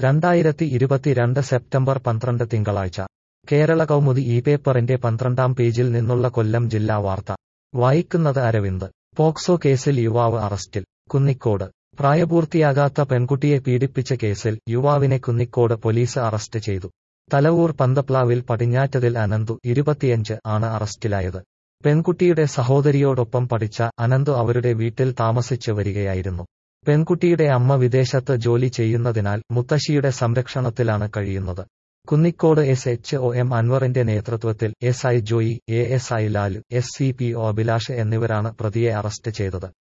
രണ്ടായിരത്തി ഇരുപത്തിരണ്ട് സെപ്റ്റംബർ പന്ത്രണ്ട് തിങ്കളാഴ്ച കേരള കൗമുദി ഈ പേപ്പറിന്റെ പന്ത്രണ്ടാം പേജിൽ നിന്നുള്ള കൊല്ലം ജില്ലാ വാർത്ത വായിക്കുന്നത് അരവിന്ദ് പോക്സോ കേസിൽ യുവാവ് അറസ്റ്റിൽ കുന്നിക്കോട് പ്രായപൂർത്തിയാകാത്ത പെൺകുട്ടിയെ പീഡിപ്പിച്ച കേസിൽ യുവാവിനെ കുന്നിക്കോട് പോലീസ് അറസ്റ്റ് ചെയ്തു തലവൂർ പന്തപ്ലാവിൽ പടിഞ്ഞാറ്റതിൽ അനന്തു ഇരുപത്തിയഞ്ച് ആണ് അറസ്റ്റിലായത് പെൺകുട്ടിയുടെ സഹോദരിയോടൊപ്പം പഠിച്ച അനന്തു അവരുടെ വീട്ടിൽ താമസിച്ച് വരികയായിരുന്നു പെൺകുട്ടിയുടെ അമ്മ വിദേശത്ത് ജോലി ചെയ്യുന്നതിനാൽ മുത്തശ്ശിയുടെ സംരക്ഷണത്തിലാണ് കഴിയുന്നത് Kunnicode S H O M അൻവറിന്റെ നേതൃത്വത്തിൽ S I Joy A S I Lalu S C P O Abhilash എന്നിവരാണ് പ്രതിയെ അറസ്റ്റ് ചെയ്തത്